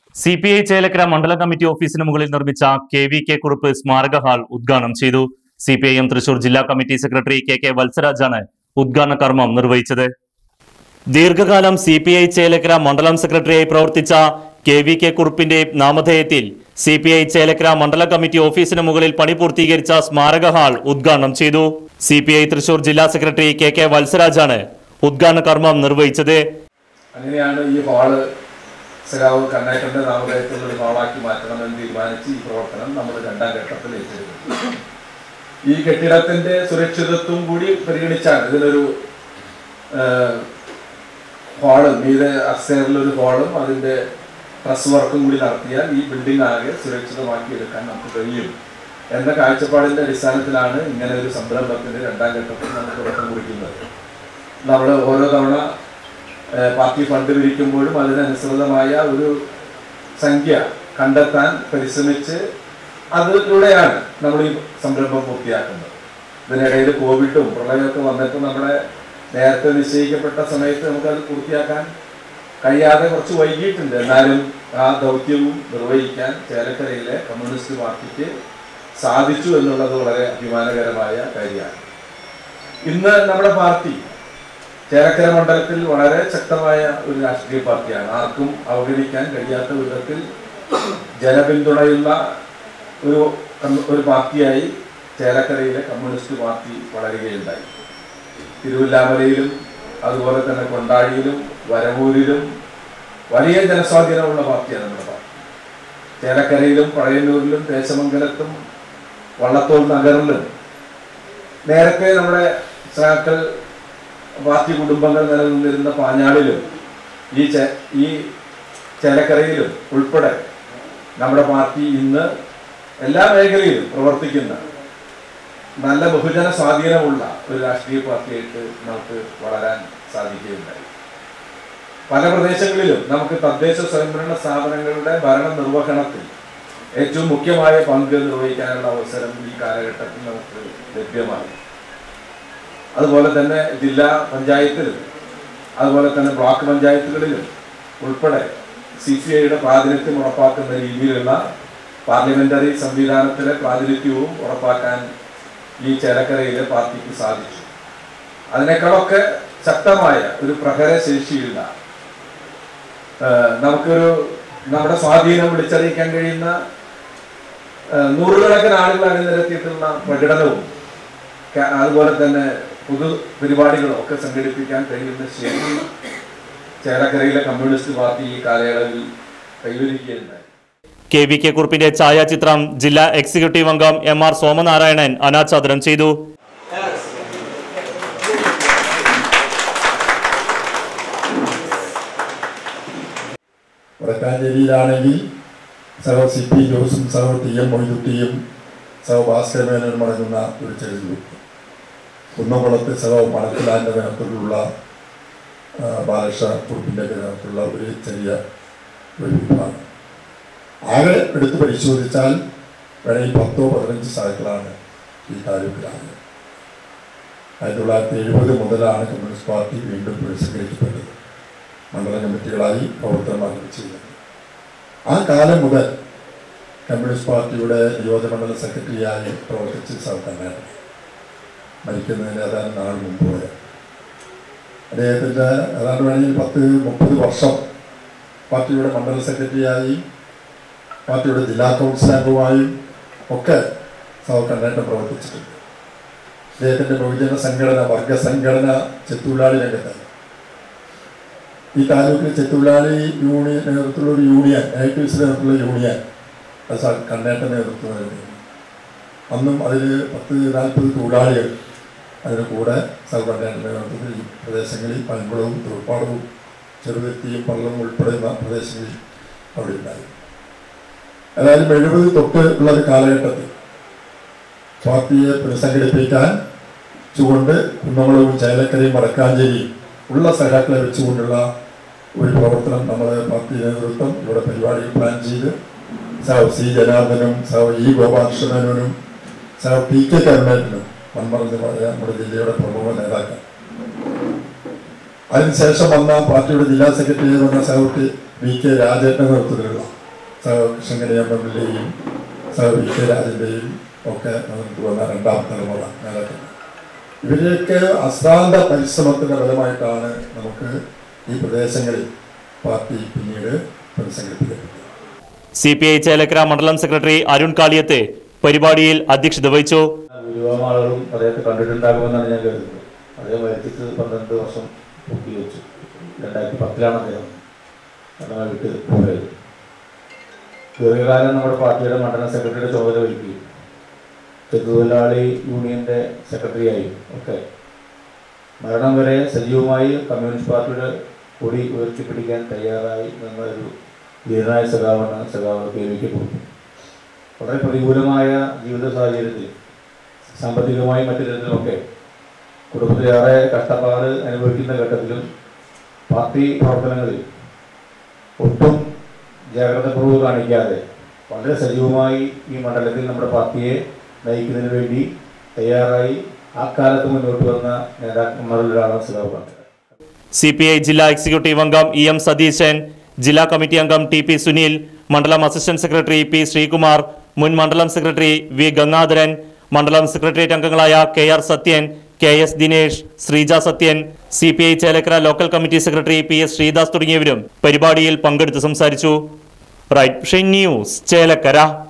C P I Chelakkara മണ്ഡലം committee ഓഫീസിന് മുകളിൽ നിർമ്മിച്ച കെ വി കെ കുറുപ്പ് സ്മാരക ഹാൾ ഉദ്ഘാടനം ചെയ്തു C P I M Thrissur ജില്ലാ കമ്മിറ്റി സെക്രട്ടറി കെ കെ വത്സരാജാണ് ഉദ്ഘാടന കർമ്മം നിർവഹിച്ചത് ദീർഘകാലം സി പി ഐ ചേലക്കര മണ്ഡലം സെക്രട്ടറിയായി പ്രവർത്തിച്ച കെ വി കെ കുറുപ്പിന്റെ നാമധേയത്തിൽ സി പി ഐ ചേലക്കര മണ്ഡലം കമ്മിറ്റി ഓഫീസിന് മുകളിൽ പണി പൂർത്തീകരിച്ച സ്മാരക ഹാൾ ഉദ്ഘാടനം ചെയ്തു സി പി ഐ തൃശൂർ ജില്ലാ സെക്രട്ടറി കെ കെ വത്സരാജാണ് ഉദ്ഘാടന കർമ്മം നിർവഹിച്ചത് അങ്ങനെയാണ് ഈ ഹാള് സഖാവ് കണ്ണേറ്റന്റെ നാമധേയത്തിലുള്ള ഒരു ഹാളാക്കി മാറ്റണമെന്ന് തീരുമാനിച്ച് ഈ പ്രവർത്തനം നമ്മൾ രണ്ടാം ഘട്ടത്തിൽ ഏറ്റെടുക്കുന്നത് ഈ കെട്ടിടത്തിന്റെ സുരക്ഷിതത്വം കൂടി പരിഗണിച്ചാണ് ഇതിനൊരു ഹാളും മീതെ അക്സേറിലൊരു ഹാളും അതിന്റെ പ്രസ് വർക്കും കൂടി നടത്തിയാൽ ഈ ബിൽഡിംഗ് ആകെ സുരക്ഷിതമാക്കി എടുക്കാൻ നമുക്ക് കഴിയും എന്ന കാഴ്ചപ്പാടിന്റെ അടിസ്ഥാനത്തിലാണ് ഇങ്ങനെ ഒരു സംരംഭത്തിന്റെ രണ്ടാം ഘട്ടത്തിൽ നമ്മൾ തുടക്കം കുറിക്കുന്നത് നമ്മൾ ഓരോ തവണ ഏഹ്, പാർട്ടി ഫണ്ട് പിരിക്കുമ്പോഴും അതിനനുസൃതമായ ഒരു സംഖ്യ കണ്ടെത്താൻ പരിശ്രമിച്ച് അതിലൂടെയാണ് നമ്മൾ ഈ സംരംഭം പൂർത്തിയാക്കുന്നത് ഇതിനിടയിൽ കോവിഡും പ്രളയമൊക്കെ വന്നപ്പോൾ നമ്മുടെ നേരത്തെ നിശ്ചയിക്കപ്പെട്ട സമയത്ത് നമുക്കത് പൂർത്തിയാക്കാൻ കഴിയാതെ കുറച്ച് വൈകിയിട്ടുണ്ട് എന്നാലും ആ ദൗത്യവും നിർവഹിക്കാൻ ചേലക്കരയിലെ കമ്മ്യൂണിസ്റ്റ് പാർട്ടിക്ക് സാധിച്ചു എന്നുള്ളത് വളരെ അഭിമാനകരമായ കാര്യമാണ് ഇന്ന് നമ്മുടെ പാർട്ടി ചേലക്കര മണ്ഡലത്തിൽ വളരെ ശക്തമായ ഒരു രാഷ്ട്രീയ പാർട്ടിയാണ് ആർക്കും അവഗണിക്കാൻ കഴിയാത്ത വിധത്തിൽ ജനപിന്തുണയുള്ള ഒരു കമ്മ- ഒരു പാർട്ടിയായി ചേലക്കരയിലെ കമ്മ്യൂണിസ്റ്റ് പാർട്ടി വളരുകയുണ്ടായി തിരുവല്ലാമലയിലും അതുപോലെ തന്നെ കൊണ്ടാഴിയിലും വരവൂരിലും വലിയ ജനസ്വാധീനമുള്ള പാർട്ടിയാണ് നമ്മുടെ പാർട്ടി ചേലക്കരയിലും പഴയന്നൂരിലും ദേശമംഗലത്തും വള്ളത്തോൾ നഗറിലും നേരത്തെ നമ്മുടെ സഹാക്കൾ പാർട്ടി കുടുംബങ്ങൾ നിലനിന്നിരുന്ന പാഞ്ഞാളിലും ഈ ചെ- ഈ ചേലക്കരയിലും ഉൾപ്പെടെ നമ്മുടെ പാർട്ടി ഇന്ന് എല്ലാ മേഖലയിലും പ്രവർത്തിക്കുന്ന നല്ല ബഹുജന സ്വാധീനമുള്ള ഒരു രാഷ്ട്രീയ പാർട്ടിയായിട്ട് നമുക്ക് വളരാൻ സാധിക്കുകയുണ്ടായി പല പ്രദേശങ്ങളിലും നമുക്ക് തദ്ദേശ സ്വയംഭരണ സ്ഥാപനങ്ങളുടെ ഭരണ നിർവഹണത്തിൽ ഏറ്റവും മുഖ്യമായ പങ്ക് നിർവഹിക്കാനുള്ള അവസരം ഈ കാലഘട്ടത്തിൽ നമുക്ക് ലഭ്യമായി അതുപോലെ തന്നെ ജില്ലാ പഞ്ചായത്തിലും അതുപോലെ തന്നെ ബ്ലോക്ക് പഞ്ചായത്തുകളിലും ഉൾപ്പെടെ സി പി ഐയുടെ പ്രാതിനിധ്യം ഉറപ്പാക്കുന്ന രീതിയിലുള്ള പാർലമെന്ററി സംവിധാനത്തിലെ പ്രാതിനിധ്യവും ഉറപ്പാക്കാൻ ഈ ചേലക്കരയിലെ പാർട്ടിക്ക് സാധിച്ചു അതിനേക്കാളൊക്കെ ശക്തമായ ഒരു പ്രഹര ശേഷിയുള്ള ഏഹ്, നമുക്കൊരു നമ്മുടെ സ്വാധീനം വിളിച്ചറിയിക്കാൻ കഴിയുന്ന ഏഹ്, നൂറുകണക്കിന് ആളുകൾ അണിനിരത്തിയിട്ടുള്ള പ്രകടനവും ക- അതുപോലെ തന്നെ പൊതു പരിപാടികളും ഒക്കെ സംഘടിപ്പിക്കാൻ കഴിയുന്ന ശേഷി ചേലക്കരയിലെ കമ്മ്യൂണിസ്റ്റ് പാർട്ടി ഈ കാലയളവിൽ കൈവരിക്കുകയുണ്ടായി കെ വി കെ കുറുപ്പിന്റെ ഛായാചിത്രം ജില്ലാ എക്സിക്യൂട്ടീവ് അംഗം എം ആർ സോമനാരായണൻ അനാച്ഛാദനം ചെയ്തു വടക്കാഞ്ചേരിയിലാണെങ്കിൽ സഹോ സി പി ജോസും സഹോ ടി എം മൊയ്തുട്ടിയും സഹോ ഭാസ്കര മേനോനും അടങ്ങുന്ന ഒരു ചെറിയ ഗ്രൂപ്പ് കുന്നംകുളത്ത് സഹോ മണത്തിലാൻ്റെ നേതൃത്വത്തിലുള്ള ആ, ബാലകൃഷ്ണ കുറുപ്പിൻ്റെ നേതൃത്വത്തിലുള്ള ഒരു ചെറിയ ഒരു വിഭാഗം ആകെ എടുത്ത് പരിശോധിച്ചാൽ വേണമെങ്കിൽ പത്തോ പതിനഞ്ച് സഹക്കളാണ് ഈ താലൂക്കിലാകുന്നത് ആയിരത്തി തൊള്ളായിരത്തി എഴുപത് മുതലാണ് കമ്മ്യൂണിസ്റ്റ് പാർട്ടി വീണ്ടും പുനഃസംഘടിക്കപ്പെട്ടത് മണ്ഡല കമ്മിറ്റികളായി പ്രവർത്തനം ആരംഭിച്ചിരുന്നത് ആ കാലം മുതൽ കമ്മ്യൂണിസ്റ്റ് പാർട്ടിയുടെ നിയോജകമണ്ഡല സെക്രട്ടറിയായി പ്രവർത്തിച്ച സർക്കാരാണ് മരിക്കുന്നതിന് ഏതാനും നാൾ മുമ്പ് വരെ അദ്ദേഹത്തിൻ്റെ ഏതാണ്ട് വേണമെങ്കിൽ പത്ത് മുപ്പത് വർഷം പാർട്ടിയുടെ മണ്ഡല സെക്രട്ടറിയായി പാർട്ടിയുടെ ജില്ലാ കൗൺസിൽ അംഗമായും ഒക്കെ സൗകര്യേട്ടം പ്രവർത്തിച്ചിട്ടുണ്ട് അദ്ദേഹത്തിൻ്റെ ബഹുജന സംഘടന വർഗ സംഘടന ചെത്തുള്ളാളി രംഗത്താണ് ഈ താലൂക്കിൽ ചെത്തുള്ളാളി യൂണിയൻ നേതൃത്വത്തിലുള്ള ഒരു യൂണിയൻ നേറ്റീവ്സ് നേതൃത്വത്തിലുള്ള യൂണിയൻ അത് സ- കണ്ണേട്ട നേതൃത്വം നൽകുന്നു അന്നും അതിൽ പത്ത് നാൽപ്പത് തൊഴിലാളികൾ അതിന് കൂടെ സൗകര്യേട്ട നേതൃത്വത്തിൽ ഈ പ്രദേശങ്ങളിൽ പനമ്പളവും തുറപ്പാടവും ചെറുതെത്തിയും പള്ളവും ഉൾപ്പെടുന്ന പ്രദേശങ്ങളിൽ അവിടെ ഉണ്ടായി ഏതായാലും എഴുപത് തൊട്ട് ഉള്ള ഒരു കാലഘട്ടത്തിൽ പാർട്ടിയെ പുനഃസംഘടിപ്പിക്കാൻ ചുകൊണ്ട് കുന്നംകുളവും ചേലക്കരയും വടക്കാഞ്ചേരിയും ഉള്ള സഖാക്കളെ വെച്ചുകൊണ്ടുള്ള ഒരു പ്രവർത്തനം നമ്മുടെ പാർട്ടി നേതൃത്വം ഇവിടെ പരിപാടികൾ പ്ലാൻ ചെയ്ത് സാവ് സി ജനാർദ്ദനും സാവ് ഇ ഗോപാലകൃഷ്ണനും സാവ് പി കെ കരുണേട്ടനും മൺമറന്ന് പോയ നമ്മുടെ ജില്ലയുടെ പ്രമുഖ നേതാക്കൾ അതിനുശേഷം വന്ന പാർട്ടിയുടെ ജില്ലാ സെക്രട്ടറി വന്ന സാവ് ടി വി കെ രാജേട്ടൻ്റെ നേതൃത്വത്തിലുള്ള സഹ കൃഷ്ണഗിരി എം എമ്മിൻ്റെയും സഹ വി കെ രാജൻ്റെയും ഒക്കെ നേതൃത്വം വന്ന രണ്ടാം തലമുറ നേതാക്കൾ ഇവരെയൊക്കെ അശ്രാന്ത പരിശ്രമത്തിൻ്റെ ഫലമായിട്ടാണ് നമുക്ക് ഈ പ്രദേശങ്ങളിൽ പാർട്ടി പിന്നീട് പുനഃസംഘടിപ്പിക്കപ്പെട്ടത് സി പി ഐ ചേലക്കര മണ്ഡലം സെക്രട്ടറി അരുൺ കാളിയത്തെ പരിപാടിയിൽ അധ്യക്ഷത വഹിച്ചു ഭൂരിഭാഗം ആളുകളും അദ്ദേഹത്തെ കണ്ടിട്ടുണ്ടാകുമെന്നാണ് ഞാൻ കരുതുന്നത് അദ്ദേഹം മരിച്ചിട്ട് പന്ത്രണ്ട് വർഷം പൂർത്തി വെച്ചു രണ്ടായിരത്തി പത്തിലാണ് അദ്ദേഹം നമ്മളെ വിട്ട് പോയത് ദീർഘകാലം നമ്മുടെ പാർട്ടിയുടെ മണ്ഡലം സെക്രട്ടറിയുടെ ചുമതല വഹിക്കുകയും ചെറുതൊഴിലാളി യൂണിയന്റെ സെക്രട്ടറിയായും ഒക്കെ മരണം വരെ സജീവമായി കമ്മ്യൂണിസ്റ്റ് പാർട്ടിയുടെ കൊടി ഉയർത്തിപ്പിടിക്കാൻ തയ്യാറായി നിന്ന ഒരു ധീരനായ സഖാവാണ് സഖാവ് കെ വി കെ കുറുപ്പ് വളരെ പ്രതികൂലമായ ജീവിത സാഹചര്യത്തിൽ സാമ്പത്തികമായും മറ്റു തരത്തിലുമൊക്കെ കുടുംബത്തിലേറെ കഷ്ടപ്പാട് അനുഭവിക്കുന്ന ഘട്ടത്തിലും പാർട്ടി പ്രവർത്തനങ്ങളിൽ ഒട്ടും ജാഗ്രതപൂർവ്വം കാണിക്കാതെ വളരെ സജീവമായി ഈ മണ്ഡലത്തിൽ നമ്മുടെ പാർട്ടിയെ നയിക്കുന്നതിന് വേണ്ടി തയ്യാറായി ആ കാലത്ത് മുന്നോട്ട് വന്ന നേതാക്കന്മാരിൽ ഒരാളാണ് സുധാവ് പാണ്ഡ്യ സി പി ഐ ജില്ലാ എക്സിക്യൂട്ടീവ് അംഗം ഇ എം സതീശൻ ജില്ലാ കമ്മിറ്റി അംഗം ടി പി സുനിൽ മണ്ഡലം അസിസ്റ്റന്റ് സെക്രട്ടറി പി ശ്രീകുമാർ മുൻ മണ്ഡലം സെക്രട്ടറി വി ഗംഗാധരൻ മണ്ഡലം സെക്രട്ടേറിയറ്റ് അംഗങ്ങളായ K R Sathyan K S Dinesh Sreeja Sathyan C P I Chelakkara local committee secretary P S Sreedas തുടങ്ങിയവരും പരിപാടിയിൽ പങ്കെടുത്ത് സംസാരിച്ചു റൈറ്റ് ന്യൂസ് ചേലക്കര